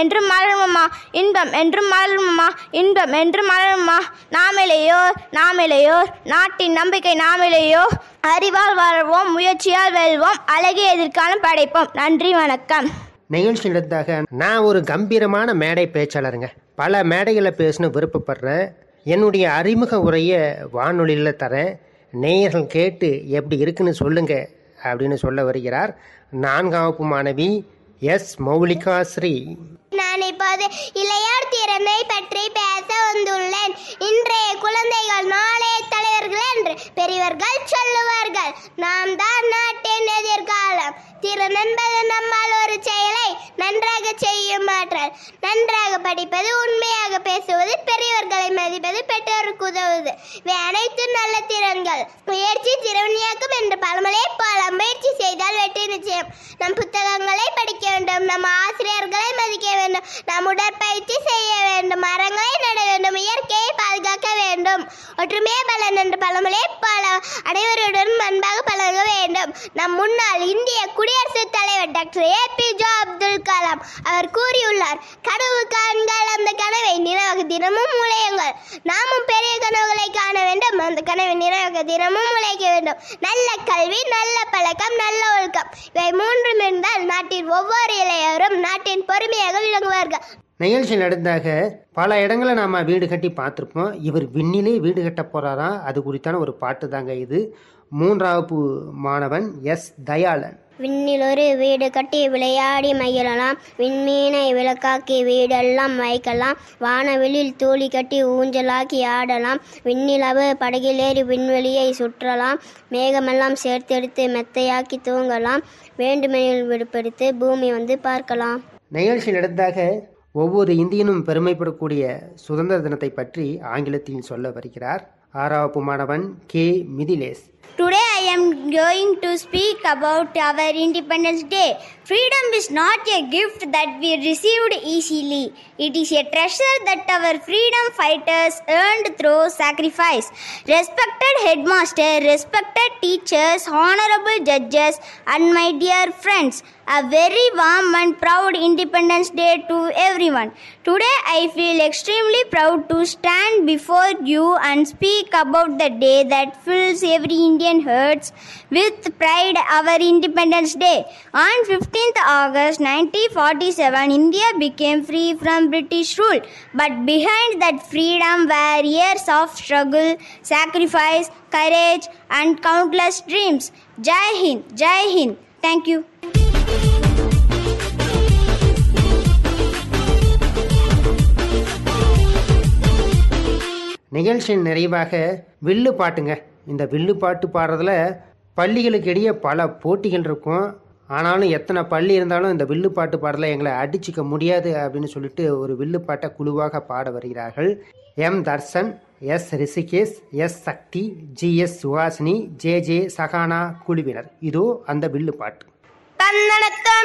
என்று மலருமம்மா இன்பம் என்று மலருமம்மா இன்பம் என்று மலருமம்மா நாமிலையோர் நாமிலையோர் நாட்டின் நம்பிக்கை நாமிலையோர் அறிவால் வாழ்வோம் முயற்சியால் வெல்வோம் அழகிய எதிர்காலம் படைப்போம் நன்றி வணக்கம் நிகழ்ச்சி நடத்தாக நான் ஒரு கம்பீரமான மேடை பேச்சாளருங்க பல மேடைகளை பேசணும் விருப்பப்படுறேன் என்னுடைய அறிமுக உரையை வானொலியில் தரேன் நேயர்கள் கேட்டு எப்படி இருக்குன்னு சொல்லுங்க அப்படின்னு சொல்ல வருகிறார் நான்காம் வகுப்பு மாணவி எஸ் மௌலிகா ஸ்ரீ நான் இப்போது இளையோர் திறமை பற்றி பேச வந்துள்ளேன் இன்றைய குழந்தைகள் நாளைய தலைவர்கள் என்று பெரியவர்கள் சொல்லுவார்கள் நாம் தான் நாட்டின் எதிர்காலம் திறன் என்பது நம்மால் ஒரு செயலை நன்றாக செய்யும் ஆற்றல் நன்றாக படிப்பது உண்மையாக பேசுவது பெரியவர்களை மதிப்பது பெற்றோருக்கு உதவுவது இவை அனைத்து நல்ல திறன்கள் முயற்சி திறமையாக்கும் என்று பழமொழியை போல முயற்சி செய்தால் வெற்றி நிச்சயம் நம் புத்தகங்களை படிக்க வேண்டும் நம் ஆசிரியர்களை மதிக்க வேண்டும் நாம் உடற்பயிற்சி செய்ய வேண்டும் மரங்களை நட வேண்டும் இயற்கையை பாதுகாக்க வேண்டும் ஒற்றுமையே பலன் என்று பழமொழியை போல அனைவருடன் அன்பாக பழக வேண்டும் நம் முன்னாள் இந்திய குடியரசுத் தலைவர் doctor A P J Abdul Kalam அவர் கூறியுள்ளார் கனவு காண்கள் அந்த கனவை நினைவாக தினமும் முளையுங்கள் நாமும் பெரிய கனவுகளை காண வேண்டும் அந்த கனவை நினைவாக தினமும் முளைக்க வேண்டும் நல்ல கல்வி நல்ல பழக்கம் நல்ல ஒழுக்கம் இவை மூன்றும் இருந்தால் நாட்டின் ஒவ்வொரு இளையோரும் நாட்டின் பொறுமையாக விளங்குவார்கள் நிகழ்ச்சி நடந்தாக பல இடங்களை நாம் வீடு கட்டி பார்த்துருப்போம் இவர் விண்ணிலே வீடு கட்ட போகிறாராம் அது குறித்தான ஒரு பாட்டு தாங்க இது மூன்றாவது மாணவன் எஸ் தயாளன் விண்ணில் ஒரு வீடு கட்டி விளையாடி மகிழலாம் விண்மீனை விளக்காக்கி வீடெல்லாம் வைக்கலாம் வானவெளியில் தூளி கட்டி ஊஞ்சலாக்கி ஆடலாம் விண்ணிலவு படகிலேறி விண்வெளியை சுற்றலாம் மேகமெல்லாம் சேர்த்தெடுத்து மெத்தையாக்கி தூங்கலாம் வேண்டுமெனில் விடுபடுத்து பூமி வந்து பார்க்கலாம் நிகழ்ச்சி நடந்தாக ஒவ்வொரு இந்தியனும் பெருமைப்படக்கூடிய சுதந்திர தினத்தை பற்றி ஆங்கிலத்தில் சொல்ல வருகிறார் ஆறாவது மாணவன் K Mithilesh Today I am going to speak about our Independence Day. Freedom is not a gift that we received easily. It is a treasure that our freedom fighters earned through sacrifice. Respected headmaster, respected teachers, honorable judges, and my dear friends, a very warm and proud Independence Day to everyone. Today I feel extremely proud to stand before you and speak about the day that fills every Indian hearts with pride our Independence Day. On 15th August 1947, India became free from British rule. But behind that freedom were years of struggle, sacrifice, courage, and countless dreams. Jai Hind, Jai Hind. Thank you. நிகழ்ச்சியின் நிறைவாக வில்லு பாட்டுங்க இந்த வில்லு பாட்டு பாடுறதுல பள்ளிகளுக்கு இடையே பல போட்டிகள் இருக்கும் ஆனாலும் எத்தனை பள்ளி இருந்தாலும் இந்த வில்லு பாட்டு பாடல எங்களை அடிச்சுக்க முடியாது அப்படின்னு சொல்லிட்டு ஒரு வில்லு பாட்டை குழுவாக பாட வருகிறார்கள் M Darshan S Rishikesh S Shakti G S Suhasini J J Sahana குழுவினர் இதோ அந்த வில்லு பாட்டு தன்னடக்கம்